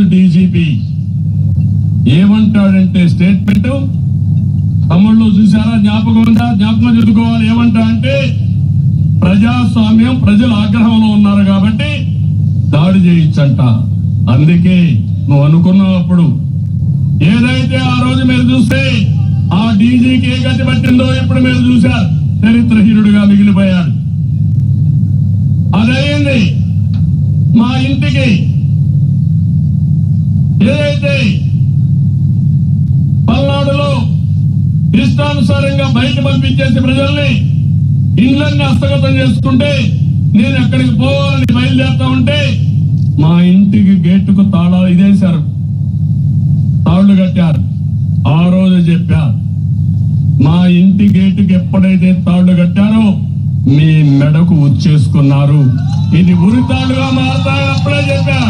DGP ఏమంటాడంటే statement తమ్ముళ్ళు చూసారా జ్ఞాపకం ఉందా జ్ఞాపకం చెప్పుకోవాలి ఏమంటా అంటే ప్రజాస్వామ్యం ప్రజల ఆగ్రహంలో ఉన్నారు కాబట్టి దాడి చేయించంట అందుకే నువ్వు అనుకున్నప్పుడు ఏదైతే ఆ రోజు మీరు చూస్తే ఆ డీజీకి ఏ గతి పట్టిందో ఇప్పుడు మీరు చూశారు చరిత్రహీనుడుగా మిగిలిపోయాడు అదయింది మా ఇంటికి ఏదైతే పల్నాడులో ఇష్టానుసారంగా బయట పంపించేసి ప్రజల్ని ఇండ్లన్నీ హస్తగతం చేసుకుంటే నేను ఎక్కడికి పోవాలని బయలుదేరుతా ఉంటే మా ఇంటికి గేటుకు తాళాలు ఇదేశారు తాళ్లు కట్టారు ఆ రోజు చెప్పారు మా ఇంటి గేటుకి ఎప్పుడైతే తాళ్లు కట్టారో మీ మెడకు ఉచ్చేసుకున్నారు ఇది ఉరితాడుగా మారుతాయని అప్పుడే చెప్పా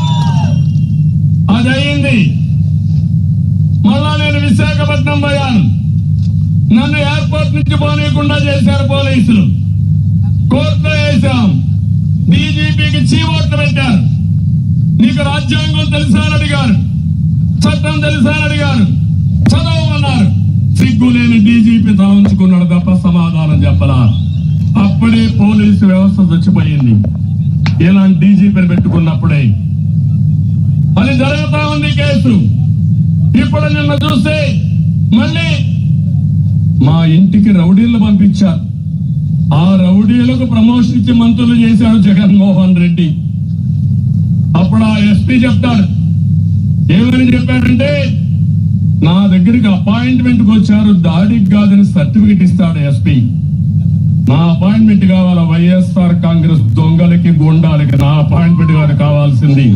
అది అయింది మళ్ళా నేను విశాఖపట్నం పోయాను నన్ను ఎయిర్పోర్ట్ నుంచి పోనీయకుండా చేశారు పోలీసులు కోర్టులో వేశాం డీజీపీకి చీవోట్లు పెట్టారు నీకు రాజ్యాంగం తెలుసా అని అడిగారు చట్టం తెలుసా అని అడిగారు చదవమన్నారు సిగ్గు లేని డీజీపీ తల ఉంచుకున్నాడు తప్ప సమాధానం చెప్పలా అప్పుడే పోలీసు వ్యవస్థ చచ్చిపోయింది ఇలాంటి డీజీపీని పెట్టుకున్నప్పుడే అది జరుగుతా ఉంది కేసు ఇప్పుడు నిన్న చూస్తే మళ్ళీ మా ఇంటికి రౌడీలను పంపించారు ఆ రౌడీలకు ప్రమోషన్ ఇచ్చి మంత్రులు చేశాడు జగన్మోహన్ రెడ్డి అప్పుడు ఆ ఎస్పీ చెప్తాడు ఏమని చెప్పాడంటే నా దగ్గరికి అపాయింట్మెంట్ కు వచ్చారు దాడికి కాదని సర్టిఫికెట్ ఇస్తాడు ఎస్పీ నా అపాయింట్మెంట్ కావాలా వైఎస్ఆర్ కాంగ్రెస్ దొంగలకి గుండాలకి నా అపాయింట్మెంట్ కాదు కావాల్సింది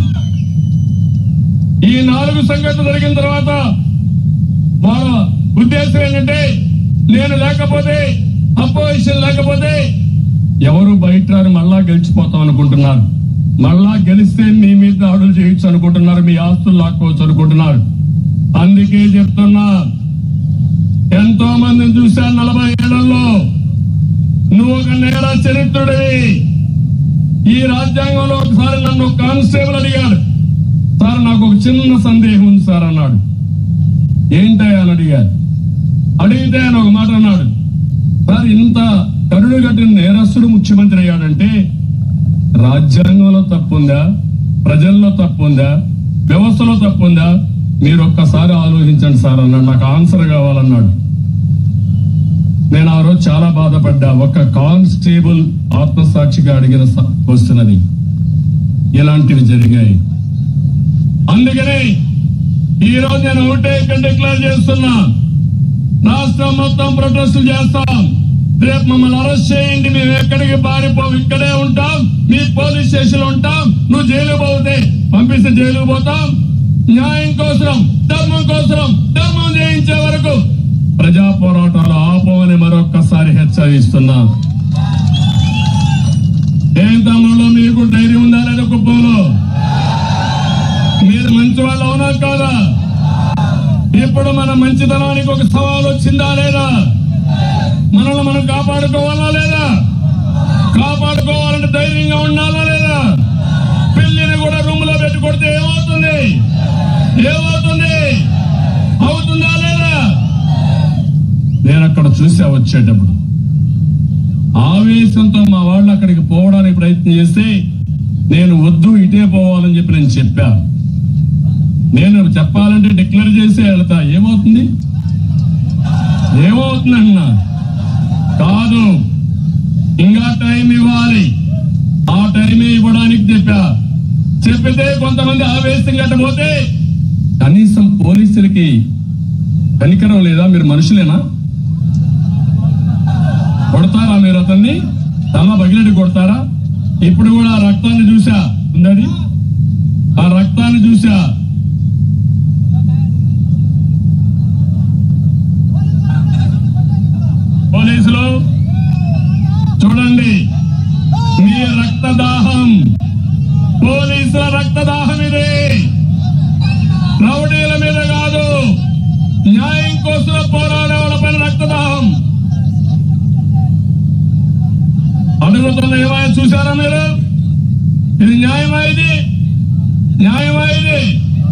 ఈ నాలుగు సంఘటనలు జరిగిన తర్వాత వాళ్ళ ఉద్దేశం ఏంటంటే నేను లేకపోతే అపోజిషన్ లేకపోతే ఎవరు బయట రారు మళ్ళా గెలిచిపోతాం అనుకుంటున్నారు మళ్ళా గెలిస్తే మీ మీద దాడులు చేయొచ్చు అనుకుంటున్నారు మీ ఆస్తులు లాక్కోవచ్చు అనుకుంటున్నారు అందుకే చెప్తున్నా ఎంతో మందిని చూశాను నలభై ఏళ్లలో నువ్వు ఒక నేర చరిత్రుడివి ఈ రాజ్యాంగంలో ఒకసారి నన్ను కానిస్టేబుల్ అడిగాడు సార్ నాకు ఒక చిన్న సందేహం ఉంది సార్ అన్నాడు ఏంటయ్యా అని అడిగారు అడిగితే ఆయన ఒక మాట అన్నాడు సార్ ఇంత కరుడు కట్టిన నేరస్తుడు ముఖ్యమంత్రి అయ్యాడంటే రాజ్యాంగంలో తప్పుందా ప్రజల్లో తప్పుందా వ్యవస్థలో తప్పుందా మీరు ఒక్కసారి ఆలోచించండి సార్ అన్నాడు నాకు ఆన్సర్ కావాలన్నాడు నేను ఆ రోజు చాలా బాధపడ్డా ఒక కానిస్టేబుల్ ఆత్మసాక్షిగా అడిగిన క్వశ్చన్ అది ఇలాంటివి జరిగాయి అందుకని ఈ రోజు నేను ఒకటే ఇక్కడ డిక్లేర్ చేస్తున్నా రాష్ట్రం మొత్తం ప్రొటెస్టులు చేస్తాం రేపు మమ్మల్ని అరెస్ట్ చేయండి మేము ఎక్కడికి పారిపోం ఇక్కడే ఉంటాం మీ పోలీస్ స్టేషన్ ఉంటాం నువ్వు జైలు పోతే పంపిస్తే జైలు పోతాం న్యాయం కోసం ధర్మం కోసం ధర్మం జయించే వరకు ప్రజా పోరాటాలు ఆపమని మరొక్కసారి హెచ్చరిస్తున్నా ఏం తమ్ముళ్ళు మీకు ధైర్యం ఉందా లేదా కుప్పంలో మీరు మంచి వాళ్ళు అవునా కాదా ఇప్పుడు మన మంచితనానికి ఒక సవాల్ వచ్చిందా లేదా మనల్ని మనం కాపాడుకోవాలా లేదా కాపాడుకోవాలంటే ధైర్యంగా ఉండాలా లేదా పిల్లిని కూడా రూమ్ లో పెట్టి కొడితే ఏమవుతుంది ఏమవుతుంది అవుతుందా లేదా నేను అక్కడ చూసా వచ్చేటప్పుడు ఆవేశంతో మా వాళ్ళు అక్కడికి పోవడానికి ప్రయత్నం చేస్తే నేను వద్దు ఇటే పోవాలని చెప్పి నేను చెప్పా నేను చెప్పాలంటే డిక్లేర్ చేసి వెళ్తా ఏమవుతుంది ఏమవుతుంది అన్న కాదు ఇంకా టైం ఇవ్వాలి ఆ టైమే ఇవ్వడానికి చెప్పా చెప్పితే కొంతమంది ఆవేశం కట్టబోతే కనీసం పోలీసులకి కనికరం లేదా మీరు మనుషులేనా కొడతారా మీరు అతన్ని తల బగిలటి కొడతారా ఇప్పుడు కూడా ఆ రక్తాన్ని చూసా ఉందది ఆ రక్తాన్ని చూసా పోలీసులు చూడండి మీ రక్తదాహం పోలీసుల రక్తదాహం ఇది రౌడీల మీద కాదు న్యాయం కోసం పోరాడే వాళ్ళపైన రక్తదాహం అడుగుతున్న ఏమైనా చూసారా మీరు ఇది న్యాయమా ఇది న్యాయమా ఇది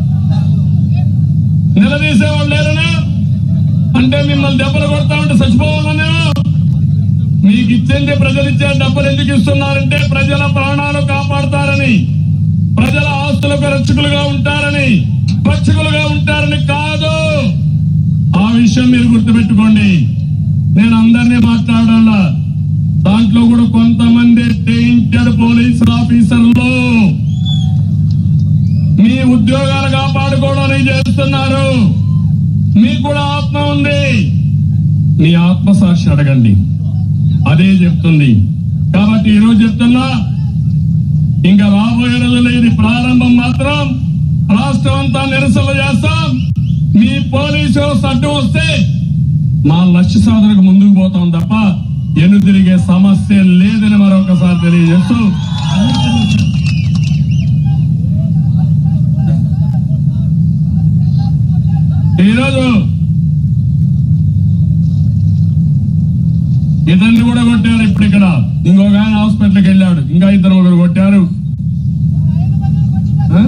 నిలదీసేవాళ్ళు లేరనా అంటే మిమ్మల్ని దెబ్బలు కొడతా ఉంటే చచ్చిపోవాలనే మీకు ఇచ్చింది ప్రజలు ఇచ్చే డబ్బులు ఎందుకు ఇస్తున్నారంటే ప్రజల ప్రాణాలు కాపాడతారని ప్రజల ఆస్తులకు రక్షకులుగా ఉంటారని పక్షకులుగా ఉంటారని కాదు ఆ విషయం మీరు గుర్తుపెట్టుకోండి నేను అందరినీ మాట్లాడాలా దాంట్లో కూడా కొంతమంది టెయింటెడ్ పోలీస్ ఆఫీసర్లు మీ ఉద్యోగాలు కాపాడుకోవడానికి చేస్తున్నారు మీకు కూడా ఆత్మ ఉంది మీ ఆత్మసాక్షి అడగండి అదే చెప్తుంది కాబట్టి ఈరోజు చెప్తున్నా ఇంకా రాబోయే రోజుల్లో ఇది ప్రారంభం మాత్రం రాష్ట్రం అంతా నిరసనలు చేస్తాం మీ పోలీసు అడ్డు వస్తే మా లక్ష్య సాధనకు ముందుకు పోతాం తప్ప ఎను తిరిగే సమస్య లేదని మరొకసారి తెలియజేస్తూ ఈరోజు ఇతన్ని కూడా కొట్టారు ఇప్పుడు ఇక్కడ ఇంకొక ఆయన హాస్పిటల్కి వెళ్ళాడు ఇంకా ఇద్దరు ఒకరు కొట్టారు ఆ?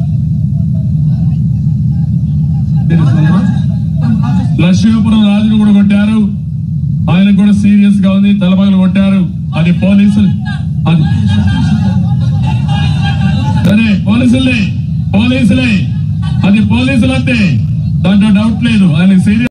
తెలుస్తుందా? లక్ష్మీపురం రాజును కూడా కొట్టారు ఆయన కూడా సీరియస్ గా ఉంది తలపగలు కొట్టారు అది పోలీసులు అది సరే పోలీసులే పోలీసులే అది పోలీసులు అంటే దాంట్లో డౌట్ లేదు ఆయన సీరియస్